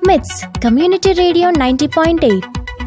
మిట్స్ community radio ninety point eight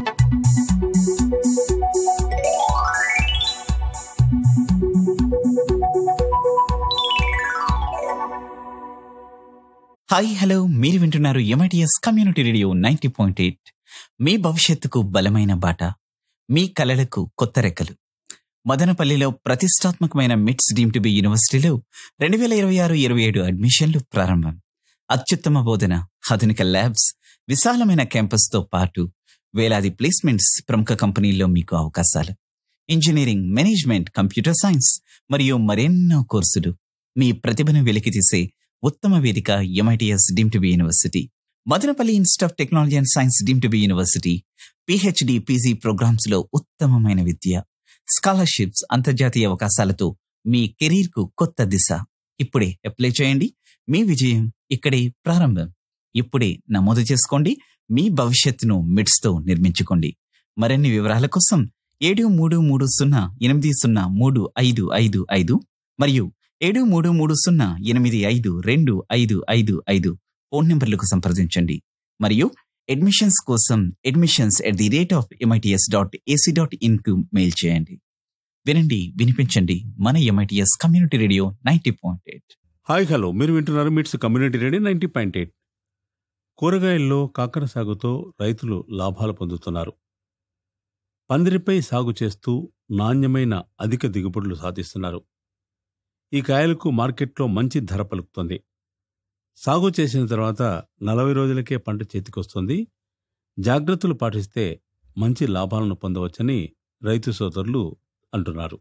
hi hello మీరు వింటున్నారు MITS community radio ninety point eight మీ భవిష్యత్తుకు బలమైన బాట మీ కలలకు కొత్త రెక్కలు మదనపల్లిలో ప్రతిష్టాత్మకమైన మిట్స్ డీమ్ టు బి యూనివర్సిటీలో రెండు వేల ఇరవై ఆరు ఇరవై ఏడు అడ్మిషన్లు ప్రారంభం అత్యుత్తమ బోధన ఆధునిక ల్యాబ్స్ విశాలమైన క్యాంపస్తో పాటు వేలాది ప్లేస్మెంట్స్ ప్రముఖ కంపెనీల్లో మీకు అవకాశాలు ఇంజనీరింగ్ మేనేజ్మెంట్ కంప్యూటర్ సైన్స్ మరియు మరెన్నో కోర్సులు మీ ప్రతిభను వెలికితీసే ఉత్తమ వేదిక MITS deemed to be university Madanapalle institute of technology and science deemed to be university PhD PG programs లో ఉత్తమమైన విద్య స్కాలర్షిప్స్ అంతర్జాతీయ అవకాశాలతో మీ కెరీర్ కు కొత్త దిశ ఇప్పుడే అప్లై చేయండి మీ విజయం ఇక్కడే ప్రారంభం ఇప్పుడే నమోదు చేసుకోండి మీ భవిష్యత్తును మిడ్స్ తో నిర్మించుకోండి మరిన్ని వివరాల కోసం ఏడు మూడు మూడు సున్నా ఎనిమిది సున్నా మూడు ఐదు ఐదు ఐదు మరియు ఏడు మూడు మూడు సున్నా ఎనిమిది ఐదు రెండు ఐదు ఐదు ఐదు ఫోన్ నంబర్లకు సంప్రదించండి మరియు అడ్మిషన్స్ కోసం admissions at the rate of MITS dot AC dot in కు మెయిల్ చేయండి వినండి వినిపించండి మన MITS community radio ninety point eight hi hello మీరు వింటున్నారు MITS community radio ninety point eight కూరగాయల్లో కాకర సాగుతో రైతులు లాభాలు పొందుతున్నారు పందిరిపై సాగు చేస్తూ నాణ్యమైన అధిక దిగుబడులు సాధిస్తున్నారు ఈ కాయలకు మార్కెట్లో మంచి ధర పలుకుతుంది సాగు చేసిన తర్వాత నలభై రోజులకే పంట చేతికొస్తుంది జాగ్రత్తలు పాటిస్తే మంచి లాభాలను పొందవచ్చని రైతు సోదరులు అంటున్నారు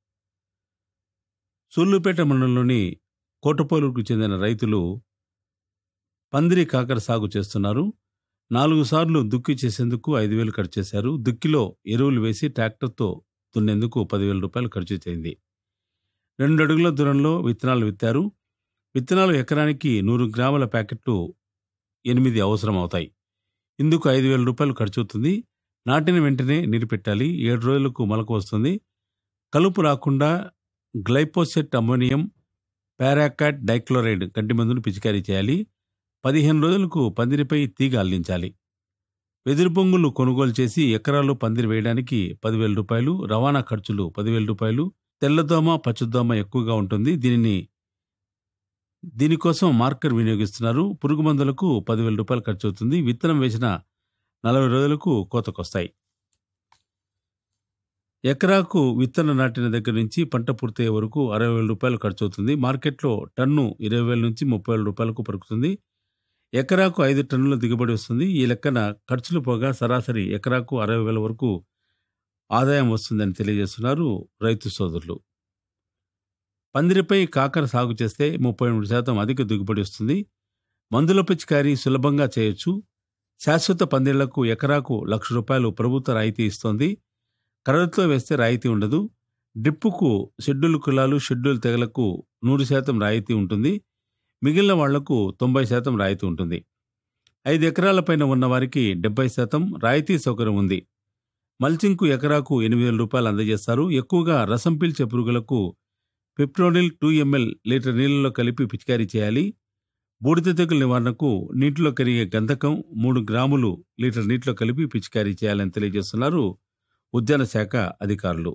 సూళ్లూపేట మండలంలోని కోటపోలుకు చెందిన రైతులు పందిరి కాకర సాగు చేస్తున్నారు నాలుగు సార్లు దుక్కి చేసేందుకు ఐదు వేలు ఖర్చు చేశారు దుక్కిలో ఎరువులు వేసి ట్రాక్టర్తో దున్నేందుకు పదివేల రూపాయలు ఖర్చు చేయింది రెండు అడుగుల దూరంలో విత్తనాలు విత్తారు విత్తనాలు ఎకరానికి నూరు గ్రాముల ప్యాకెట్లు ఎనిమిది అవసరం అవుతాయి ఇందుకు ఐదు వేల రూపాయలు ఖర్చు అవుతుంది నాటిన వెంటనే నీరు పెట్టాలి ఏడు రోజులకు మొలక వస్తుంది కలుపు రాకుండా గ్లైపోసెట్ అమ్మోనియం పారాకాట్ డైక్లోరైడ్ గడ్డి మందును పిచికారీ చేయాలి పదిహేను రోజులకు పందిరిపై తీగ అల్లించాలి వెదురు పొంగులు కొనుగోలు చేసి ఎకరాల్లో పందిరి వేయడానికి పదివేల రూపాయలు రవాణా ఖర్చులు పదివేల రూపాయలు తెల్లదోమ పచ్చదోమ ఎక్కువగా ఉంటుంది దీనిని దీనికోసం మార్కర్ వినియోగిస్తున్నారు పురుగు మందులకు పదివేల రూపాయలు ఖర్చు అవుతుంది విత్తనం వేసిన నలభై రోజులకు కోతకొస్తాయి ఎకరాకు విత్తనం నాటిన దగ్గర నుంచి పంట పూర్తయ్యే వరకు అరవై వేల రూపాయలు ఖర్చు అవుతుంది మార్కెట్లో టన్ను ఇరవై వేల నుంచి ముప్పై వేల రూపాయలకు పలుకుతుంది ఎకరాకు ఐదు టన్నుల దిగుబడి వస్తుంది ఈ లెక్కన ఖర్చులు పోగా సరాసరి ఎకరాకు అరవై వేల వరకు ఆదాయం వస్తుందని తెలియజేస్తున్నారు రైతు సోదరులు పందిరిపై కాకర సాగు చేస్తే ముప్పై మూడు శాతం అధిక దిగుబడి వస్తుంది మందుల పిచికారీ సులభంగా చేయొచ్చు శాశ్వత పందిళ్లకు ఎకరాకు లక్ష రూపాయలు ప్రభుత్వ రాయితీ ఇస్తోంది కర్రతో వేస్తే రాయితీ ఉండదు డ్రిప్పుకు షెడ్యూల్ కులాలు షెడ్యూల్ తెగలకు నూరు శాతం రాయితీ ఉంటుంది మిగిలిన వాళ్లకు తొంభై శాతం రాయితీ ఉంటుంది ఐదు ఎకరాల పైన ఉన్న వారికి డెబ్బై శాతం రాయితీ సౌకర్యం ఉంది మల్చింగ్కు ఎకరాకు ఎనిమిది వేల రూపాయలు అందజేస్తారు ఎక్కువగా రసం పీల్చే పురుగులకు పిప్రోనిల్ టూ ఎంఎల్ లీటర్ నీళ్లలో కలిపి పిచికారీ చేయాలి బూడిద తెగుల నివారణకు నీటిలో కరిగే గంధకం మూడు గ్రాములు లీటర్ నీటిలో కలిపి పిచికారీ చేయాలని తెలియజేస్తున్నారు ఉద్యాన శాఖ అధికారులు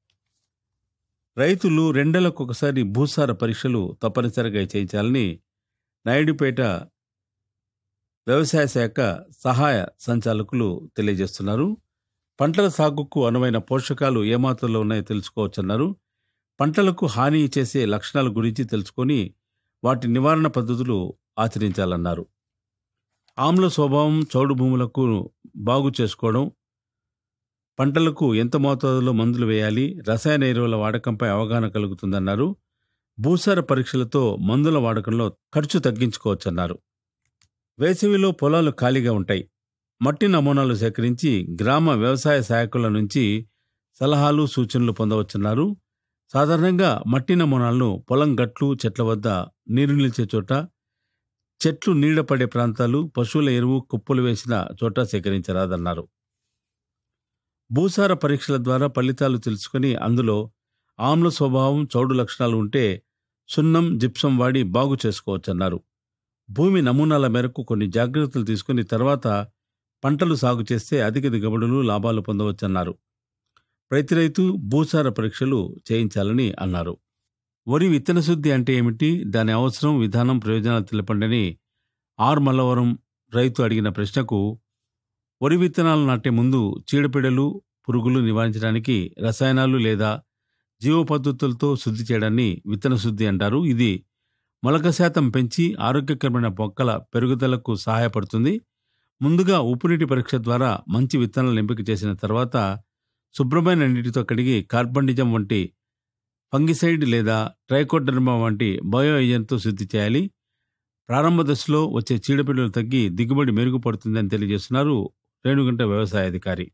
రైతులు రెండేళ్లకు ఒకసారి భూసార పరీక్షలు తప్పనిసరిగా చేయించాలని నాయుడుపేట వ్యవసాయ శాఖ సహాయ సంచాలకులు తెలియజేస్తున్నారు పంటల సాగుకు అనువైన పోషకాలు ఏమాత్రంలో ఉన్నాయో తెలుసుకోవచ్చన్నారు పంటలకు హాని చేసే లక్షణాల గురించి తెలుసుకొని వాటి నివారణ పద్ధతులు ఆచరించాలన్నారు ఆమ్ల స్వభావం చౌడు భూములకు బాగు చేసుకోవడం పంటలకు ఎంత మోతాదులో మందులు వేయాలి రసాయన ఎరువుల వాడకంపై అవగాహన కలుగుతుందన్నారు భూసార పరీక్షలతో మందుల వాడకంలో ఖర్చు తగ్గించుకోవచ్చన్నారు వేసవిలో పొలాలు ఖాళీగా ఉంటాయి మట్టి నమూనాలు సేకరించి గ్రామ వ్యవసాయ సహాయకుల నుంచి సలహాలు సూచనలు పొందవచ్చన్నారు సాధారణంగా మట్టి నమూనాలను పొలం గట్లు చెట్ల వద్ద నీరు నిలిచే చోట చెట్లు నీడపడే ప్రాంతాలు పశువుల ఎరువు కుప్పలు వేసిన చోట సేకరించరాదన్నారు భూసార పరీక్షల ద్వారా ఫలితాలు తెలుసుకుని అందులో ఆమ్ల స్వభావం చౌడు లక్షణాలు ఉంటే సున్నం జిప్సం వాడి బాగు చేసుకోవచ్చన్నారు భూమి నమూనాల మేరకు కొన్ని జాగ్రత్తలు తీసుకుని తర్వాత పంటలు సాగు చేస్తే అధిక దిగుబడులు లాభాలు పొందవచ్చన్నారు ప్రతి రైతు భూసార పరీక్షలు చేయించాలని అన్నారు వరి విత్తన శుద్ధి అంటే ఏమిటి దాని అవసరం విధానం ప్రయోజనాలు తెలపండని ఆర్ మల్లవరం రైతు అడిగిన ప్రశ్నకు వరి విత్తనాలు నాటే ముందు చీడపీడలు పురుగులు నివారించడానికి రసాయనాలు లేదా జీవ పద్ధతులతో శుద్ధి చేయడాన్ని విత్తన శుద్ధి అంటారు ఇది మొలక శాతం పెంచి ఆరోగ్యకరమైన మొక్కల పెరుగుదలకు సహాయపడుతుంది ముందుగా ఉప్పునీటి పరీక్ష ద్వారా మంచి విత్తనాలను ఎంపిక చేసిన తర్వాత శుభ్రమైన నీటితో కడిగి కార్బన్డిజం వంటి ఫంగిసైడ్ లేదా ట్రైకోడర్మా వంటి బయో ఏజెంట్తో శుద్ధి చేయాలి ప్రారంభ దశలో వచ్చే చీడపీడలు తగ్గి దిగుబడి మెరుగుపడుతుందని తెలియజేస్తున్నారు రేణుగుంట వ్యవసాయ అధికారి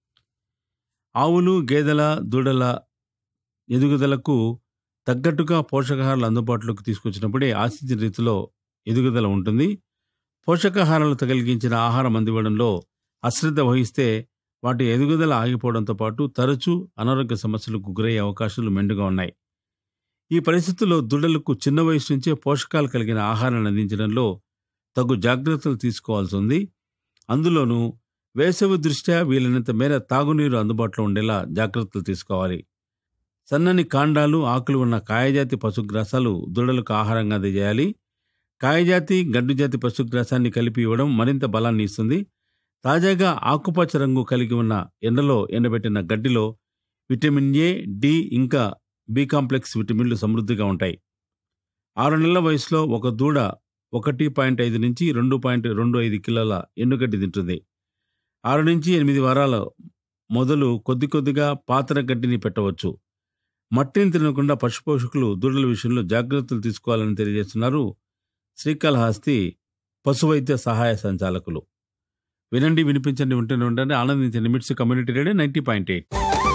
ఆవులు గేదెల దూడల ఎదుగుదలకు తగ్గట్టుగా పోషకాహారాలు అందుబాటులోకి తీసుకొచ్చినప్పుడే ఆశించిన రీతిలో ఎదుగుదల ఉంటుంది పోషకాహారాలు తగిలిగించిన ఆహారం అందివ్వడంలో అశ్రద్ధ వహిస్తే వాటి ఎదుగుదల ఆగిపోవడంతో పాటు తరచూ అనారోగ్య సమస్యలకు గురయ్యే అవకాశాలు మెండుగా ఉన్నాయి ఈ పరిస్థితుల్లో దుడ్డలకు చిన్న వయసు నుంచే పోషకాలు కలిగిన ఆహారాన్ని అందించడంలో తగు జాగ్రత్తలు తీసుకోవాల్సి ఉంది అందులోనూ వేసవి దృష్ట్యా వీలైనంత మేర తాగునీరు అందుబాటులో ఉండేలా జాగ్రత్తలు తీసుకోవాలి సన్నని కాండాలు ఆకులు ఉన్న కాయజాతి పశుగ్రాసాలు దుడలకు ఆహారంగా అందజేయాలి కాయజాతి గడ్డుజాతి పశుగ్రాసాన్ని కలిపి ఇవ్వడం మరింత బలాన్ని ఇస్తుంది తాజాగా ఆకుపచ్చ రంగు కలిగి ఉన్న ఎండలో ఎండబెట్టిన గడ్డిలో విటమిన్ ఏ డి ఇంకా బి కాంప్లెక్స్ విటమిన్లు సమృద్ధిగా ఉంటాయి ఆరు నెలల వయసులో ఒక దూడ ఒకటి పాయింట్ ఐదు నుంచి రెండు పాయింట్ రెండు ఐదు కిలోల ఎండుగడ్డి తింటుంది ఆరు నుంచి ఎనిమిది వారాల మొదలు కొద్ది కొద్దిగా పాతర గడ్డిని పెట్టవచ్చు మట్టిని తినకుండా పశుపోషకులు దూడల విషయంలో జాగ్రత్తలు తీసుకోవాలని తెలియజేస్తున్నారు శ్రీకాళహస్తి పశువైద్య సహాయ సంచాలకులు వినండి వినిపించండి ఉంటూనే ఉండండి ఆనందించండి MITS community radio ninety point eight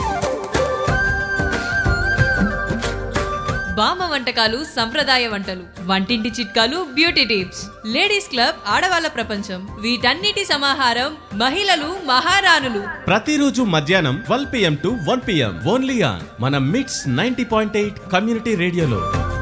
బామ్మ వంటకాలు సంప్రదాయ వంటలు వంటింటి చిట్కాలు బ్యూటీ టిప్స్ లేడీస్ క్లబ్ ఆడవాళ్ళ ప్రపంచం వీటన్నిటి సమాహారం మహిళలు మహారాణులు ప్రతిరోజు మధ్యాహ్నం twelve PM to one PM only on మన MITS ninety point eight community రేడియోలో